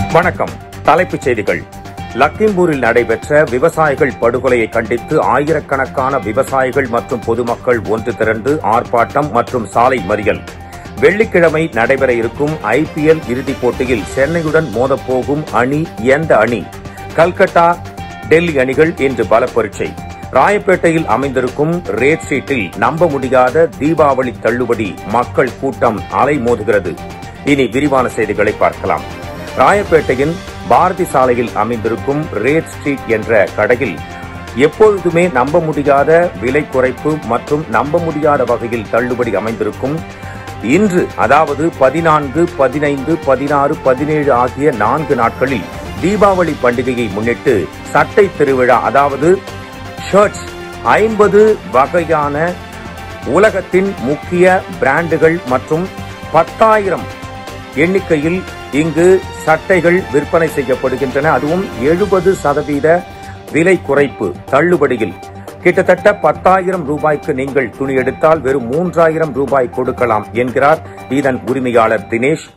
வணக்கம் தலைப்புச் செய்திகள் லக்கிம்பூரில் நடைபெற்ற விவசாயிகள் படுகொலையை கண்டித்து ஆயிரக்கணக்கான விவசாயிகள் மற்றும் பொதுமக்கள் ஒன்று திரண்டு ஆர்ப்பாட்டம் மற்றும் சாலை மறியல் வெள்ளிக்கிழமை நடைபெற இருக்கும் ஐபிஎல் இறுதிப் போட்டியில் சென்னையுடன் மோதப்போகும் அணி எந்த அணி கல்கத்தா டெல்லி அணிகள் இன்று பல பரீட்சை ராயப்பேட்டையில் அமைந்திருக்கும் ரேட் ஸ்ட்ரீட்டில் நம்ப முடியாத தீபாவளி தள்ளுபடி மக்கள் கூட்டம் அலைமோதுகிறது இனி விரிவான செய்திகளை பார்க்கலாம் ராயப்பேட்டையின் பாரதி சாலையில் அமைந்திருக்கும் ரேட் ஸ்ட்ரீட் என்ற கடையில் எப்பொழுதுமே நம்ப முடியாத விலை குறைப்பு மற்றும் நம்ப முடியாத வகையில் தள்ளுபடி அமைந்திருக்கும் இன்று அதாவது பதினான்கு பதினைந்து பதினாறு பதினேழு ஆகிய நான்கு நாட்களில் தீபாவளி பண்டிகையை முன்னிட்டு சட்டை திருவிழா அதாவது ஷர்ட்ஸ் ஐம்பது வகையான உலகத்தின் முக்கிய பிராண்டுகள் மற்றும் பத்தாயிரம் எண்ணிக்கையில் இங்கு சட்டைகள் விற்பனை செய்யப்படுகின்றன அதுவும் எழுபது சதவீத விலை குறைப்பு தள்ளுபடியில் கிட்டத்தட்ட பத்தாயிரம் ரூபாய்க்கு நீங்கள் துணி எடுத்தால் வெறும் மூன்றாயிரம் ரூபாய் கொடுக்கலாம் என்கிறார் இதன் உரிமையாளர் தினேஷ்